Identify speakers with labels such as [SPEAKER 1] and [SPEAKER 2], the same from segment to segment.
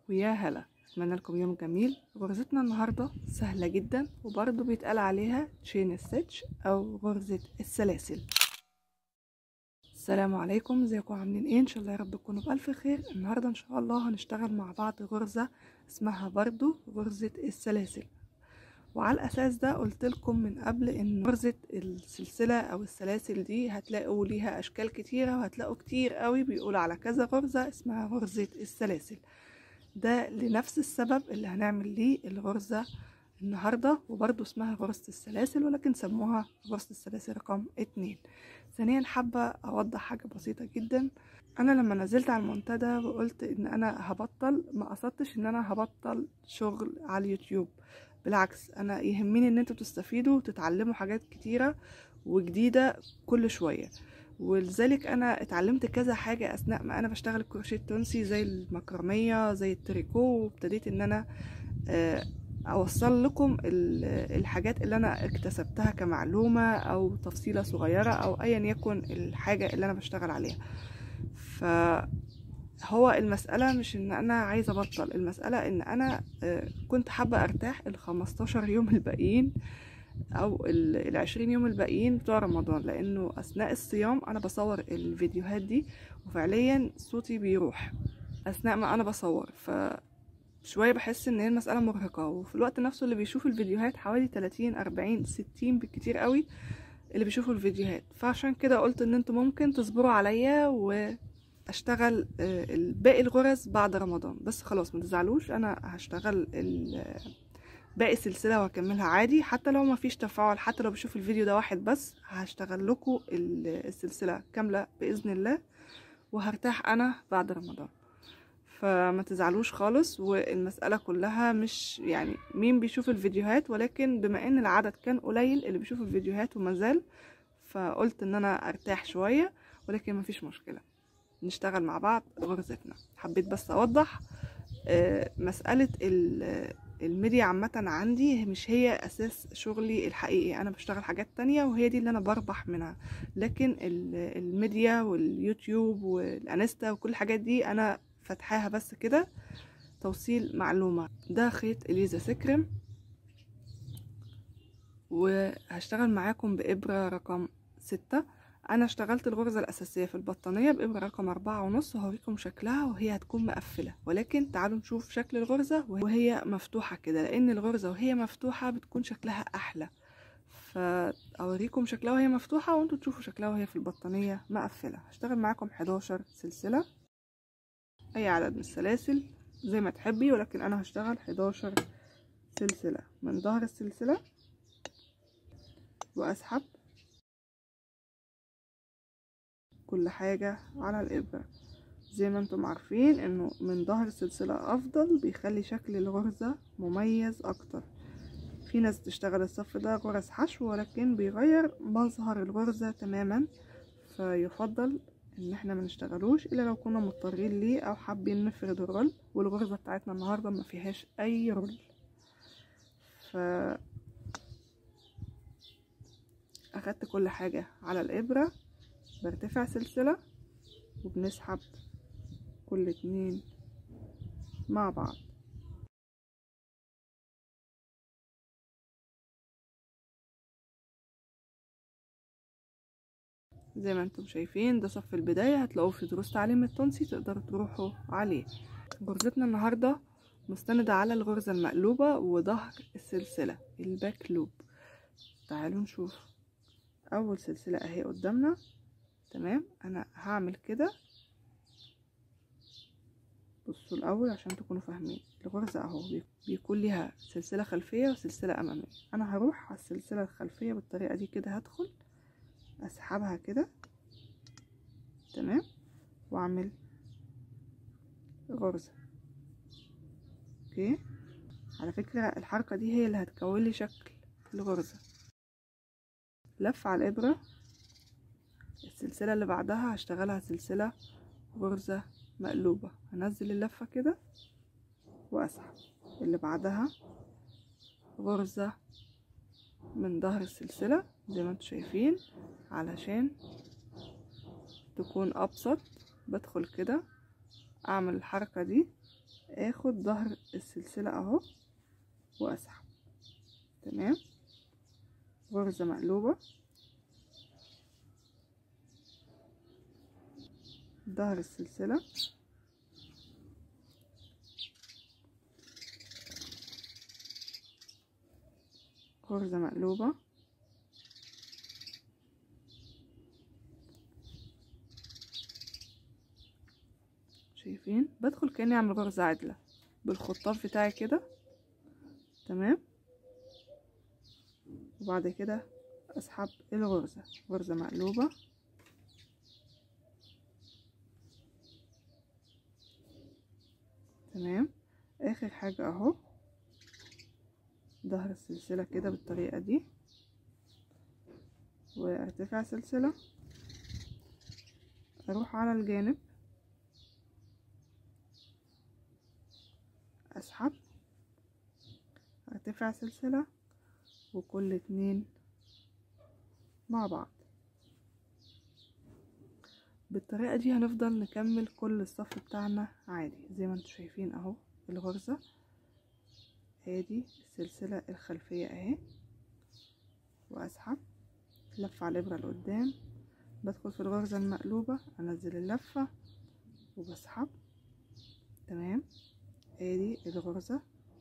[SPEAKER 1] ويا هلا اتمنى لكم يوم جميل غرزتنا النهارده سهله جدا وبرضه بيتقال عليها تشين ستيتش او غرزه السلاسل السلام عليكم ازيكم عاملين ايه ان شاء الله يا رب تكونوا بالف خير النهارده ان شاء الله هنشتغل مع بعض غرزه اسمها برضو غرزه السلاسل وعلى الاساس ده قلت لكم من قبل ان غرزه السلسله او السلاسل دي هتلاقوا ليها اشكال كتيره وهتلاقوا كتير قوي بيقولوا على كذا غرزه اسمها غرزه السلاسل ده لنفس السبب اللي هنعمل ليه الغرزه النهارده وبرضه اسمها غرزه السلاسل ولكن سموها غرزه السلاسل رقم اتنين ثانيا حابه اوضح حاجه بسيطه جدا انا لما نزلت على المنتدى وقلت ان انا هبطل ما قصدتش ان انا هبطل شغل على اليوتيوب بالعكس انا يهمني ان انتوا تستفيدوا وتتعلموا حاجات كتيره وجديده كل شويه ولذلك انا اتعلمت كذا حاجه اثناء ما انا بشتغل الكروشيه التونسي زي المكرميه زي التريكو وابتديت ان انا اوصل لكم الحاجات اللي انا اكتسبتها كمعلومه او تفصيله صغيره او ايا يكن الحاجه اللي انا بشتغل عليها فهو المسألة مش ان انا عايزة ابطل المسألة ان انا كنت حابة ارتاح ال 15 يوم الباقيين او ال 20 يوم الباقيين بتوع رمضان لانه اثناء الصيام انا بصور الفيديوهات دي وفعليا صوتي بيروح اثناء ما انا بصور ف شوية بحس ان هي المسألة مرهقة وفي الوقت نفسه اللي بيشوف الفيديوهات حوالي 30 40 60 بالكتير قوي اللي بيشوفوا الفيديوهات فعشان كده قلت ان انتوا ممكن تصبروا عليا واشتغل باقي الغرز بعد رمضان بس خلاص ما تزعلوش انا هشتغل باقي السلسلة وهكملها عادي حتى لو ما فيش تفاعل حتى لو بشوف الفيديو ده واحد بس هشتغل لكم السلسلة كاملة بإذن الله وهرتاح انا بعد رمضان فما تزعلوش خالص والمسألة كلها مش يعني مين بيشوف الفيديوهات ولكن بما ان العدد كان قليل اللي بيشوف الفيديوهات ومازال فقلت ان انا ارتاح شوية ولكن مفيش مشكلة نشتغل مع بعض غرزتنا حبيت بس اوضح مسألة الميديا عامة عندي مش هي اساس شغلي الحقيقي انا بشتغل حاجات تانية وهي دي اللي انا بربح منها لكن الميديا واليوتيوب والانستا وكل الحاجات دي انا فتحاها بس كده توصيل معلومة ده خيط اليزا سكرم وهشتغل معاكم بإبرة رقم ستة أنا اشتغلت الغرزة الأساسية في البطانية بإبرة رقم أربعة ونص وهوريكم شكلها وهي هتكون مقفلة ولكن تعالوا نشوف شكل الغرزة وهي مفتوحة كده لأن الغرزة وهي مفتوحة بتكون شكلها أحلى فأوريكم شكلها وهي مفتوحة وانتوا تشوفوا شكلها وهي في البطانية مقفلة هشتغل معاكم 11 سلسلة اي عدد من السلاسل زي ما تحبي ولكن انا هشتغل 11 سلسلة من ظهر السلسلة واسحب كل حاجة على الابرة زي ما انتم عارفين انه من ظهر السلسلة افضل بيخلي شكل الغرزة مميز اكتر في ناس تشتغل الصف ده غرز حشو ولكن بيغير مظهر الغرزة تماما فيفضل ان احنا ما نشتغلوش الا لو كنا مضطرين ليه او حابين نفرد الرول والغرزه بتاعتنا النهارده ما فيهاش اي رول ف اخدت كل حاجه على الابره برتفع سلسله وبنسحب كل اتنين مع بعض زي ما انتم شايفين ده صف البداية هتلاقوه في دروس تعليم التونسي تقدروا تروحوا عليه غرزتنا النهاردة مستندة على الغرزة المقلوبة وظهر السلسلة الباك لوب تعالوا نشوف اول سلسلة اهي قدامنا تمام انا هعمل كده بصوا الاول عشان تكونوا فاهمين الغرزة اهو بيكون ليها سلسلة خلفية وسلسلة امامية انا هروح على السلسلة الخلفية بالطريقة دي كده هدخل اسحبها كده تمام واعمل غرزة اوكي على فكرة الحركة دي هي اللي هتكون لي شكل الغرزة لف على الابرة السلسلة اللي بعدها هشتغلها سلسلة غرزة مقلوبة هنزل اللفة كده واسحب اللي بعدها غرزة من ظهر السلسلة زي ما انتم شايفين علشان تكون ابسط بدخل كده اعمل الحركة دي اخد ظهر السلسلة اهو واسحب تمام غرزة مقلوبة ظهر السلسلة غرزة مقلوبة شايفين بدخل كأني اعمل غرزة عدلة بالخطاف بتاعي كده تمام وبعد كده اسحب الغرزة غرزة مقلوبة تمام اخر حاجة اهو ظهر السلسلة كده بالطريقة دي وارتفع سلسلة اروح على الجانب اسحب ارتفع سلسلة وكل اتنين مع بعض بالطريقة دي هنفضل نكمل كل الصف بتاعنا عادي زي ما انتم شايفين اهو الغرزة ادي السلسلة الخلفية اهي واسحب لفة على الابرة لقدام بدخل في الغرزة المقلوبة انزل اللفة وبسحب تمام ادي الغرزة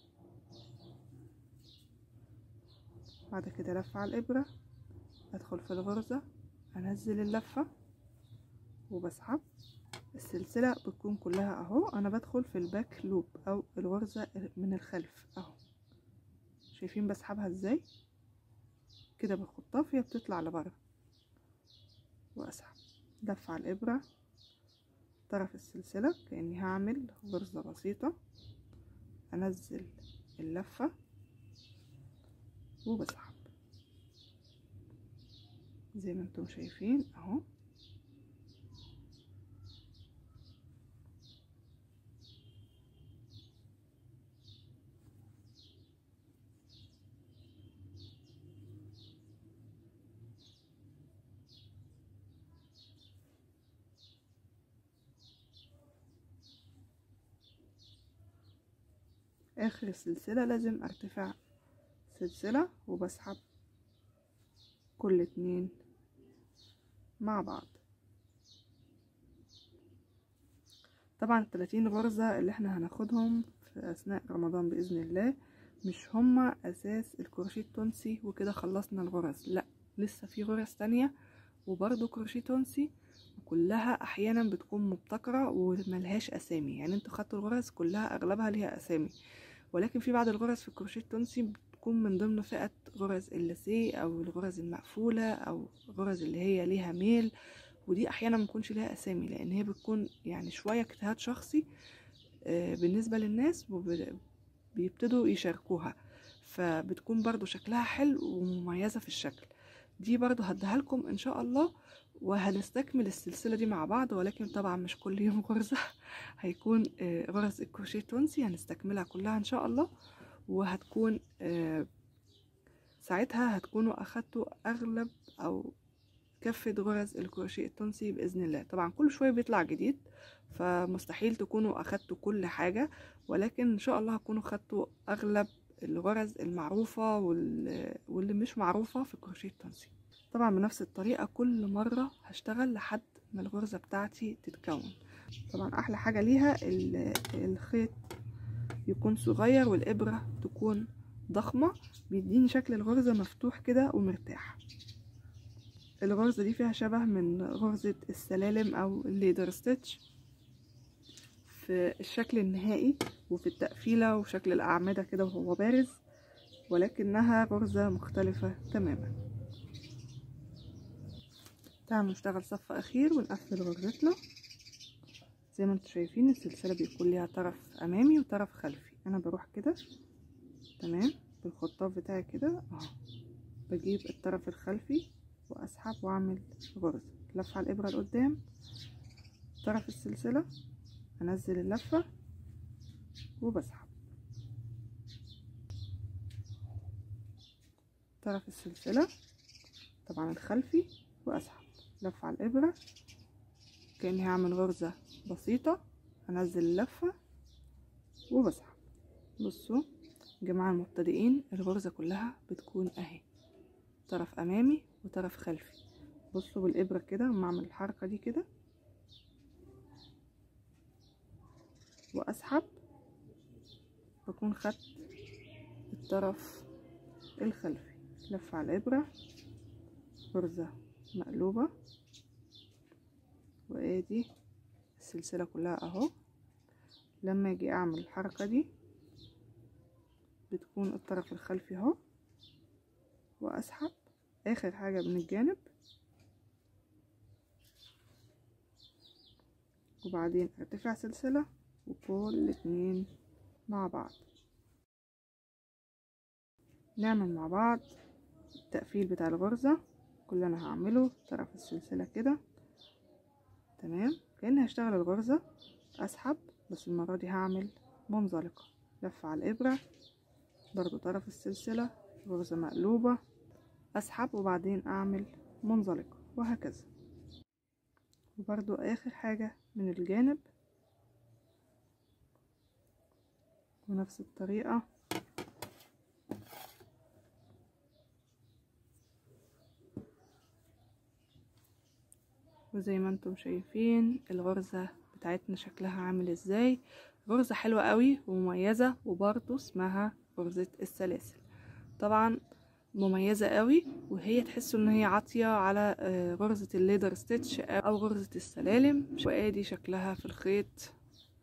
[SPEAKER 1] بعد كده لفة على الابرة ادخل في الغرزة انزل اللفة وبسحب السلسلة بتكون كلها اهو انا بدخل في الباك لوب او الغرزة من الخلف اهو شايفين بسحبها ازاي كده بالخطاف هي بتطلع لبره واسحب لفة على الابرة طرف السلسلة كأني هعمل غرزة بسيطة انزل اللفة وبسحب زي ما انتم شايفين اهو اخر السلسلة لازم ارتفع سلسلة وبسحب كل اتنين مع بعض طبعا التلاتين غرزة اللي احنا هناخدهم في اثناء رمضان باذن الله مش هما اساس الكروشيه التونسي وكده خلصنا الغرز لا لسه في غرز تانية وبرضو كروشيه تونسي وكلها احيانا بتكون مبتكرة وملهاش اسامي يعني انتوا خدتوا الغرز كلها اغلبها ليها اسامي ولكن في بعض الغرز في الكروشيه التونسي بتكون من ضمن فئة غرز اللاسيه او الغرز المقفولة او غرز اللي هي ليها ميل ودي احيانا ما بيكونش ليها اسامي لان هي بتكون يعني شوية اجتهاد شخصي بالنسبة للناس بيبتدوا يشاركوها فبتكون برضو شكلها حلو ومميزة في الشكل دي برضو هديها لكم ان شاء الله وهنستكمل السلسلة دي مع بعض ولكن طبعا مش كل يوم غرزة هيكون غرز الكروشيه التونسي هنستكملها كلها ان شاء الله وهتكون ساعتها هتكونوا اخدتوا اغلب او كافة غرز الكروشيه التونسي بإذن الله طبعا كل شوية بيطلع جديد فمستحيل تكونوا أخدتوا كل حاجة ولكن إن شاء الله هتكونوا أخدتوا أغلب الغرز المعروفة واللي مش معروفة في الكروشيه التونسي طبعا بنفس الطريقة كل مرة هشتغل لحد ما الغرزة بتاعتي تتكون طبعا أحلى حاجة ليها الخيط يكون صغير والإبرة تكون ضخمة بيديني شكل الغرزة مفتوح كده ومرتاح الغرزة دي فيها شبه من غرزة السلالم أو الليدر ستيتش في الشكل النهائي وفي التقفيلة وشكل الأعمدة كده وهو بارز ولكنها غرزة مختلفة تماما تعالوا نشتغل صف أخير ونقفل غرزتنا زي ما انتم شايفين السلسلة بيكون ليها طرف أمامي وطرف خلفي أنا بروح كده تمام بالخطاف بتاعي كده اهو بجيب الطرف الخلفي واسحب واعمل غرزة لفة على الابرة لقدام طرف السلسلة انزل اللفة وبسحب طرف السلسلة طبعا الخلفي واسحب لفة على الابرة كأني هعمل غرزة بسيطة انزل اللفة وبسحب بصوا جماعة المبتدئين الغرزة كلها بتكون اهي طرف امامي وطرف خلفي بصوا بالابرة كده اما اعمل الحركة دي كده واسحب بكون خدت الطرف الخلفي لف على الابرة غرزة مقلوبة وادي السلسلة كلها اهو لما اجي اعمل الحركة دي بتكون الطرف الخلفي اهو واسحب اخر حاجة من الجانب وبعدين ارتفع سلسلة وكل اتنين مع بعض نعمل مع بعض التقفيل بتاع الغرزة كل انا هعمله طرف السلسلة كده تمام كأني هشتغل الغرزة اسحب بس المرة دي هعمل منزلقة لف على الابرة برضو طرف السلسلة غرزة مقلوبة اسحب وبعدين اعمل منزلقة وهكذا وبرضو اخر حاجة من الجانب ونفس الطريقة وزي ما انتم شايفين الغرزة بتاعتنا شكلها عامل ازاي غرزة حلوة قوي ومميزة وبرضو اسمها غرزة السلاسل طبعا مميزة قوي وهي تحسوا ان هي عاطية على غرزة الليدر ستيتش او غرزة السلالم وادي شكلها في الخيط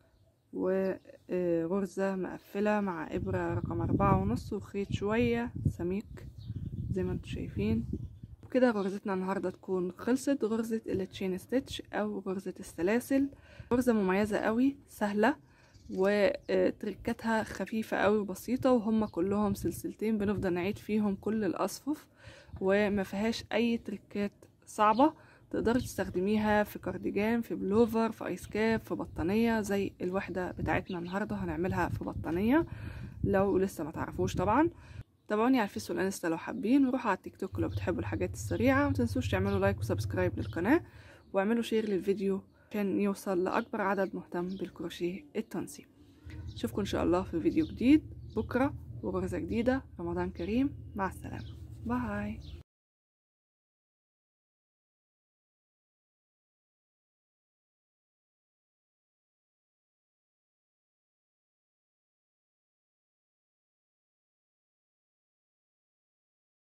[SPEAKER 1] وغرزة مقفلة مع ابرة رقم اربعة ونص وخيط شوية سميك زي ما انتم شايفين وكده غرزتنا النهاردة تكون خلصت غرزة التشين ستيتش او غرزة السلاسل غرزة مميزة قوي سهلة وتركاتها خفيفة قوي وبسيطة وهم كلهم سلسلتين بنفضل نعيد فيهم كل الأصفف وما فيهاش أي تركات صعبة تقدري تستخدميها في كارديجان في بلوفر في ايس كاب في بطانية زي الوحدة بتاعتنا النهاردة هنعملها في بطانية لو لسه ما تعرفوش طبعا تابعوني على الفيس والانستا لو حابين وروحوا على التيك توك لو بتحبوا الحاجات السريعة متنسوش تعملوا لايك وسبسكرايب للقناة واعملوا شير للفيديو عشان يوصل لأكبر عدد مهتم بالكروشيه التونسي اشوفكم ان شاء الله في فيديو جديد بكرة وغرزة جديدة رمضان كريم مع السلامة باي